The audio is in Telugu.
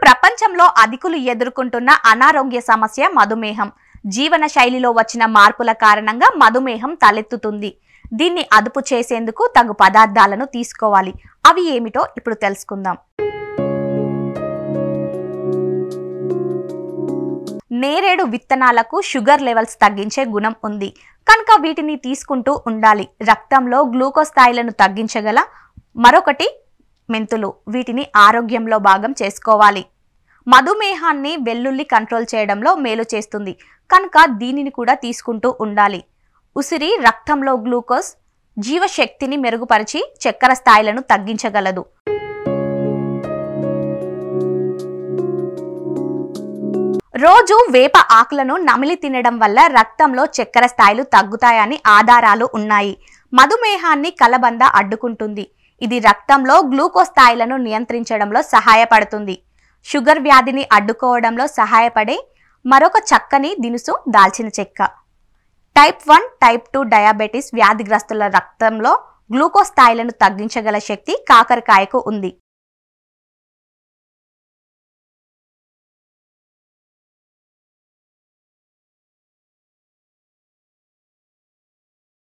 ప్రపంచంలో అధికులు ఎదుర్కొంటున్న అనారోగ్య సమస్య మధుమేహం జీవన శైలిలో వచ్చిన మార్పుల కారణంగా మధుమేహం తలెత్తుతుంది దీన్ని అదుపు చేసేందుకు తగు పదార్థాలను తీసుకోవాలి అవి ఏమిటో ఇప్పుడు తెలుసుకుందాం నేరేడు విత్తనాలకు షుగర్ లెవెల్స్ తగ్గించే గుణం ఉంది కనుక వీటిని తీసుకుంటూ ఉండాలి రక్తంలో గ్లూకోజ్ స్థాయిలను తగ్గించగల మరొకటి మెంతులు వీటిని ఆరోగ్యంలో భాగం చేసుకోవాలి మధుమేహాన్ని వెల్లుల్లి కంట్రోల్ చేయడంలో మేలు చేస్తుంది కనుక దీనిని కూడా తీసుకుంటూ ఉండాలి ఉసిరి రక్తంలో గ్లూకోజ్ జీవశక్తిని మెరుగుపరిచి చక్కెర స్థాయిలను తగ్గించగలదు రోజు వేప ఆకులను నమిలి తినడం వల్ల రక్తంలో చక్కెర స్థాయిలు తగ్గుతాయని ఆధారాలు ఉన్నాయి మధుమేహాన్ని కలబంద అడ్డుకుంటుంది ఇది రక్తంలో గ్లూకోజ్ స్థాయిలను నియంత్రించడంలో సహాయపడుతుంది షుగర్ వ్యాధిని అడ్డుకోవడంలో సహాయపడే మరొక చక్కని దినుసు దాల్చిన చెక్క type one type two diabetes వ్యాధిగ్రస్తుల రక్తంలో గ్లూకోజ్ స్థాయిలను తగ్గించగల శక్తి కాకరకాయకు ఉంది